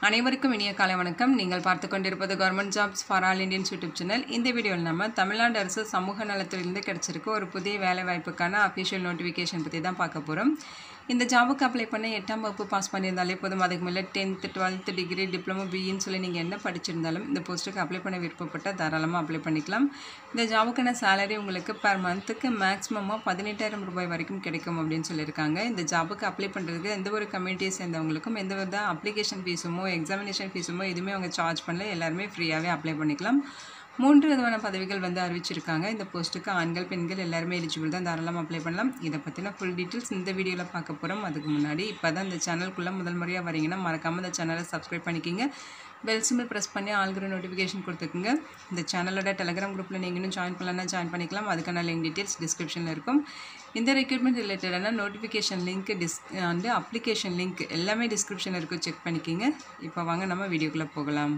அனைவருக்கும் இனிய காலை வணக்கம் நீங்கள் பார்த்து கொண்டிருப்பது government jobs for all Indians YouTube channel இந்த வீடியோவில் நம்ம தமிழ்நாடு அரசு சமூக நலத்துறையிலிருந்து கிடச்சிருக்க ஒரு புதிய வேலை வாய்ப்புக்கான அஃபிஷியல் நோட்டிஃபிகேஷன் பற்றி தான் பார்க்க போகிறோம் இந்த ஜாபுக்கு அப்ளை பண்ண எட்டாம் வகுப்பு பாஸ் பண்ணியிருந்தாலே போதும் அதுக்கு மேலே டென்த்து டுவெல்த்து டிகிரி டிப்ளமோ பிஇன்னு சொல்லி நீங்கள் என்ன படிச்சிருந்தாலும் இந்த போஸ்ட்டுக்கு அப்ளை பண்ண விருப்பப்பட்டால் தாராளமாக அப்ளை பண்ணிக்கலாம் இந்த ஜாபுக்கான சேலரி உங்களுக்கு பர் மந்த்துக்கு மேக்ஸிமமாக பதினெட்டாயிரம் ரூபாய் வரைக்கும் கிடைக்கும் அப்படின்னு சொல்லியிருக்காங்க இந்த ஜாபுக்கு அப்ளை பண்ணுறதுக்கு எந்த ஒரு கம்யூனிட்டியை சேர்ந்தவங்களுக்கும் எந்த வித அப்ளிகேஷன் ஃபீஸுமோ எக்ஸாமினேஷன் ஃபீஸுமோ எதுவுமே அவங்க சார்ஜ் பண்ணல எல்லாருமே ஃப்ரீயாகவே அப்ளை பண்ணிக்கலாம் மூன்று விதமான பதவிகள் வந்து அறிவிச்சிருக்காங்க இந்த போஸ்ட்டுக்கு ஆண்கள் பெண்கள் எல்லாருமே எலிஜிபிள் தான் தாராளமாக அப்ளை பண்ணலாம் இதை பற்றின ஃபுல் டீட்டெயில்ஸ் இந்த வீடியோவில் பார்க்க போகிறோம் அதுக்கு முன்னாடி இப்போ தான் இந்த சேனலுக்குள்ளே முதல் முறையாக வரீங்கன்னா மறக்காமல் இந்த சேனலை சப்ஸ்கிரைப் பண்ணிக்கிங்க பெல் சிம்பிள் ப்ரெஸ் பண்ணி ஆல்கிற நோட்டிஃபிகேஷன் கொடுத்துக்குங்க இந்த சேனலோட டெலகிராம் குரூப்பில் நீங்கள் இன்னும் ஜாயின் பண்ணலன்னா ஜாயின் பண்ணிக்கலாம் அதுக்கான லிங்க் டீட்டெயில்ஸ் டிஸ்கிரிப்ஷனில் இருக்கும் இந்த ரெக்ரூட்மெண்ட் ரிலேட்டடான நோட்டிஃபிகேஷன் லிங்க் டிஸ் வந்து அப்ளிகேஷன் லிங்க் எல்லாமே டிஸ்கிரிப்ஷனில் இருக்கும் செக் பண்ணிக்கிங்க இப்போ வாங்க நம்ம வீடியோக்குள்ளே போகலாம்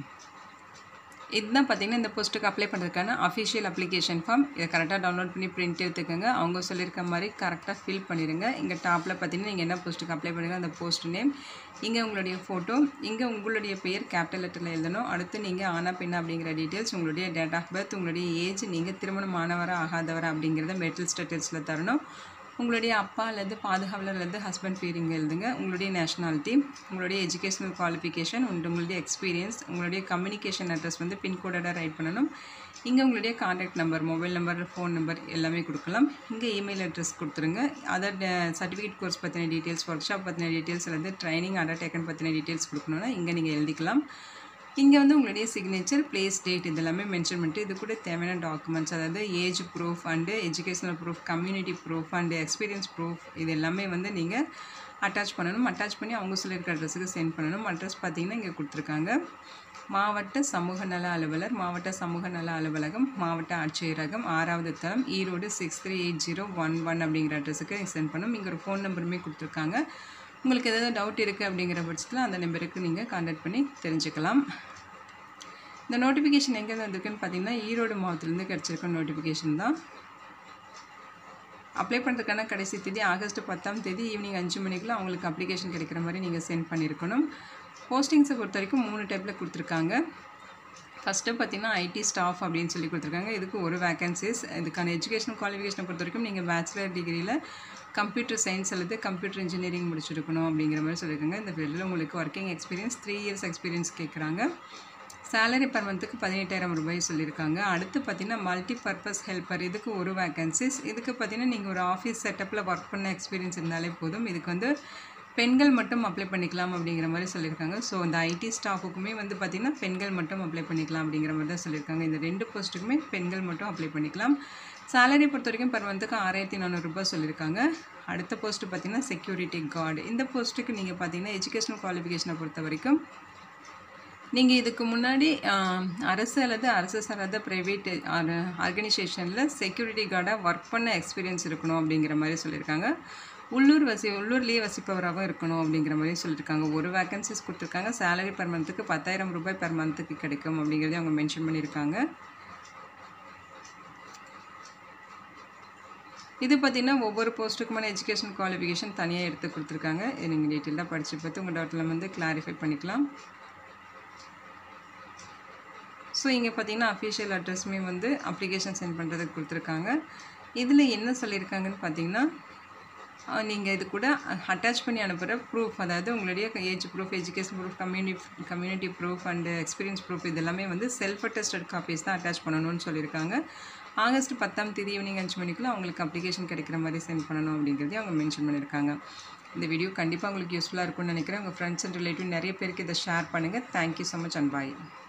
இதுதான் பார்த்தீங்கன்னா இந்த போஸ்ட்டுக்கு அப்ளை பண்ணுறதுக்கான அஃபிஷியல் அப்ளிகேஷன் ஃபார்ம் இதை கரெக்டாக டவுன்லோட் பண்ணி பிரிண்ட் எடுத்துக்கோங்க அவங்க சொல்லியிருக்க மாதிரி கரெக்டாக ஃபில் பண்ணிடுங்க இங்கே டாப்பில் பார்த்தீங்கன்னா நீங்கள் என்ன போஸ்ட்டுக்கு அப்ளை பண்ணுங்க அந்த போஸ்ட் நேம் இங்கே உங்களுடைய ஃபோட்டோ இங்கே உங்களுடைய பெயர் கேபிட்டல் லெட்டரில் எழுதணும் அடுத்து நீங்கள் ஆனா பெண்ணா அப்படிங்கிற டீட்டெயில்ஸ் உங்களுடைய டேட் ஆஃப் பர்த் உங்களுடைய ஏஜ் நீங்கள் திருமணம் ஆனவரா ஆகாதவரா அப்படிங்கிறத மெட்டல் ஸ்டேட்டஸில் தரணும் உங்களுடைய அப்பா அல்லது பாதுகாவலர் அல்லது ஹஸ்பண்ட் பேர் இங்கே எழுதுங்க உங்களுடைய நேஷனாலிட்டி உங்களுடைய எஜுகேஷனல் குவாலிஃபிகேஷன் உங்களுடைய எக்ஸ்பீரியன்ஸ் உங்களுடைய கம்யூனிகேஷன் அட்ரஸ் வந்து பின்கோடோட ரைட் பண்ணணும் இங்கே உங்களுடைய contact number mobile number phone number எல்லாமே கொடுக்கலாம் இங்கே இமெயில் அட்ரஸ் கொடுத்துருங்க அதர் சர்டிஃபிகேட் கோர்ஸ் பற்றின டீட்டெயில்ஸ் ஒர்க் ஷாப் பற்றின டீட்டெயில்ஸ் அல்லது ட்ரைனிங் அடர் டேக்கன் பற்றின டீட்டெயில்ஸ் கொடுக்கணுன்னா இங்கே நீங்கள் எழுதிக்கலாம் இங்கே வந்து உங்களுடைய சிக்னேச்சர் பிளேஸ் டேட் இது எல்லாமே மென்ஷன் பண்ணிட்டு இது கூட தேவையான டாக்குமெண்ட்ஸ் அதாவது age proof and educational proof community proof and experience proof இது எல்லாமே வந்து நீங்கள் அட்டாச் பண்ணணும் அட்டாச் பண்ணி அவங்க சொல்லியிருக்க அட்ரஸுக்கு சென்ட் பண்ணணும் அட்ரஸ் பார்த்தீங்கன்னா இங்கே கொடுத்துருக்காங்க மாவட்ட சமூக நல அலுவலர் மாவட்ட சமூக நல அலுவலகம் மாவட்ட ஆட்சியரகம் ஆறாவது தளம் Erode six three eight zero one one அப்படிங்கிற அட்ரஸுக்கு சென்ட் பண்ணணும் இங்கே ஒரு ஃபோன் நம்பருமே கொடுத்துருக்காங்க உங்களுக்கு ஏதாவது டவுட் இருக்குது அப்படிங்கிற பட்சத்தில் அந்த நம்பருக்கு நீங்கள் கான்டாக்ட் பண்ணி தெரிஞ்சுக்கலாம் இந்த நோட்டிஃபிகேஷன் எங்கேருந்து வந்திருக்குன்னு பார்த்தீங்கன்னா ஈரோடு மாவட்டத்துலேருந்து கிடச்சிருக்க நோட்டிஃபிகேஷன் தான் அப்ளை பண்ணுறதுக்கான கடைசி தேதி ஆகஸ்ட் பத்தாம் தேதி ஈவினிங் அஞ்சு மணிக்குள்ள அவங்களுக்கு அப்ளிகேஷன் கிடைக்கிற மாதிரி நீங்கள் சென்ட் பண்ணியிருக்கணும் போஸ்டிங்ஸை பொறுத்த வரைக்கும் மூணு டைப்பில் கொடுத்துருக்காங்க ஃபஸ்ட்டு பார்த்தீங்கன்னா ஐடி ஸ்டாஃப் அப்படின்னு சொல்லி கொடுத்துருக்காங்க இதுக்கு ஒரு வேகன்சிஸ் இதுக்கான எஜுகேஷன் குவாலிஃபிகேஷனை பொறுத்த வரைக்கும் நீங்கள் பேச்சுலர் டிகிரியில் கம்ப்யூட்டர் சயின்ஸ் அல்லது கம்ப்யூட்டர் இன்ஜினியரிங் முடிச்சிருக்கணும் அப்படிங்கிற மாதிரி சொல்லியிருக்காங்க இந்த ஃபீல்டில் உங்களுக்கு working experience three years experience கேட்குறாங்க சேலரி பர் மந்த்துக்கு பதினெட்டாயிரம் ரூபாய் சொல்லியிருக்காங்க அடுத்து பார்த்தீங்கன்னா மல்டி பர்பஸ் ஹெல்ப்பர் இதுக்கு ஒரு வேகன்சிஸ் இதுக்கு பார்த்தீங்கன்னா நீங்கள் ஒரு ஆஃபீஸ் செட்டப்பில் ஒர்க் பண்ண எக்ஸ்பீரியன்ஸ் இருந்தாலே போதும் இதுக்கு வந்து பெண்கள் மட்டும் அப்ளை பண்ணிக்கலாம் அப்படிங்கிற மாதிரி சொல்லியிருக்காங்க ஸோ இந்த ஐடி ஸ்டாஃபுக்குமே வந்து பார்த்திங்கன்னா பெண்கள் மட்டும் அப்ளை பண்ணிக்கலாம் அப்படிங்கிற மாதிரி தான் சொல்லியிருக்காங்க இந்த ரெண்டு போஸ்ட்டுக்குமே பெண்கள் மட்டும் அப்ளை பண்ணிக்கலாம் சேலரி பொறுத்த வரைக்கும் பர் மந்த்துக்கு ஆறாயிரத்தி நானூறுரூபா சொல்லியிருக்காங்க அடுத்த போஸ்ட்டு பார்த்திங்கன்னா செக்யூரிட்டி கார்டு இந்த போஸ்ட்டுக்கு நீங்கள் பார்த்தீங்கன்னா எஜுகேஷனல் குவாலிஃபிகேஷனை பொறுத்த வரைக்கும் நீங்கள் இதுக்கு முன்னாடி அரசு அல்லது அரசு சாராத ப்ரைவேட் ஆர்கனைசேஷனில் செக்யூரிட்டி கார்டாக ஒர்க் பண்ண எக்ஸ்பீரியன்ஸ் இருக்கணும் அப்படிங்கிற மாதிரி சொல்லியிருக்காங்க உள்ளூர் வசி உள்ளூர்லேயே வசிப்பவராகவும் இருக்கணும் அப்படிங்கிற மாதிரி சொல்லியிருக்காங்க ஒரு வேக்கன்சிஸ் கொடுத்துருக்காங்க சேலரி பர் மந்த்துக்கு பத்தாயிரம் ரூபாய் பர் மந்த்துக்கு கிடைக்கும் அப்படிங்கிறத அவங்க மென்ஷன் பண்ணியிருக்காங்க இது பார்த்திங்கன்னா ஒவ்வொரு போஸ்ட்டுக்குமான எஜுகேஷன் குவாலிஃபிகேஷன் தனியாக எடுத்து கொடுத்துருக்காங்க இது நீங்கள் டீட்டெயிலாக படித்து பார்த்து உங்கள் டவுட்டில் வந்து கிளாரிஃபை பண்ணிக்கலாம் ஸோ இங்கே பார்த்தீங்கன்னா அஃபிஷியல் அட்ரஸுமே வந்து அப்ளிகேஷன் சென்ட் பண்ணுறதுக்கு கொடுத்துருக்காங்க இதில் என்ன சொல்லியிருக்காங்கன்னு பார்த்தீங்கன்னா நீங்கள் இது கூட அட்டாச் பண்ணி அனுப்புகிற ப்ரூஃப் அதாவது உங்களுடைய age proof education proof community community proof and experience proof இது எல்லாமே வந்து செல்ஃப் அட்டஸ்டட் காப்பீஸ் தான் அட்டாச் பண்ணணும்னு சொல்லியிருக்காங்க ஆகஸ்ட் பத்தாம் தேதி ஈவினிங் அஞ்சு மணிக்குள்ள அவங்களுக்கு அப்ளிகேஷன் கிடைக்கிற மாதிரி சென்ட் பண்ணணும் அப்படிங்கிறதையும் அவங்க மென்ஷன் பண்ணியிருக்காங்க இந்த வீடியோ கண்டிப்பாக உங்களுக்கு யூஸ்ஃபுல்லாக இருக்கும்னு நினைக்கிறேன் உங்கள் ஃப்ரெண்ட்ஸ் அண்ட் ரிலேட்டிவ் நிறைய பேருக்கு இதை ஷேர் பண்ணுங்கள் thank you so much and bye